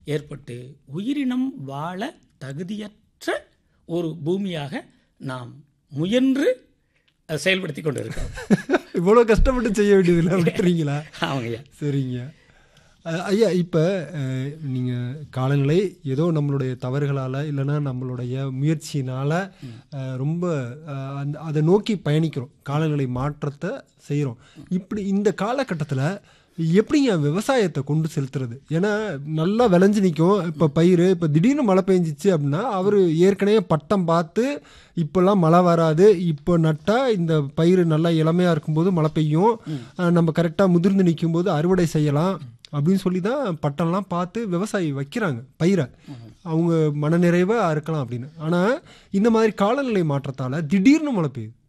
ஏற்பட்டு உயிரினம் வாழ தகுதியற்ற ஒரு பூமியாக நாம் முயன்று அதை செயல்படுத்தி கொண்டு இருக்கிறோம் இவ்வளோ கஷ்டப்பட்டு செய்ய வேண்டியதில்லை விட்டுறீங்களா ஆமாங்கய்யா சரிங்க அஹ் ஐயா இப்போ நீங்கள் காலநிலை ஏதோ நம்மளுடைய தவறுகளால் இல்லைன்னா நம்மளுடைய முயற்சியினால் ரொம்ப அஹ், அந்த அதை நோக்கி பயணிக்கிறோம் காலநிலை மாற்றத்தை செய்கிறோம் இப்படி இந்த காலகட்டத்தில் எப்படிங்க விவசாயத்தை கொண்டு செலுத்துறது ஏன்னா நல்லா விளைஞ்சு நிற்கும் இப்போ பயிர் இப்போ திடீர்னு மழை பெஞ்சிச்சு அப்படின்னா அவர் ஏற்கனவே பட்டம் பார்த்து இப்போல்லாம் மழை வராது இப்போ நட்டால் இந்த பயிர் நல்லா இளமையாக இருக்கும்போது மழை பெய்யும் அஹ் நம்ம கரெக்டாக முதிர்ந்து நிற்கும்போது அறுவடை செய்யலாம் அப்படின்னு சொல்லி தான் பட்டம்லாம் பார்த்து விவசாயி வைக்கிறாங்க பயிரை அவங்க மனநிறைவாக இருக்கலாம் அப்படின்னு ஆனால் இந்த மாதிரி காலநிலை மாற்றத்தால் திடீர்னு மழை பெய்யுது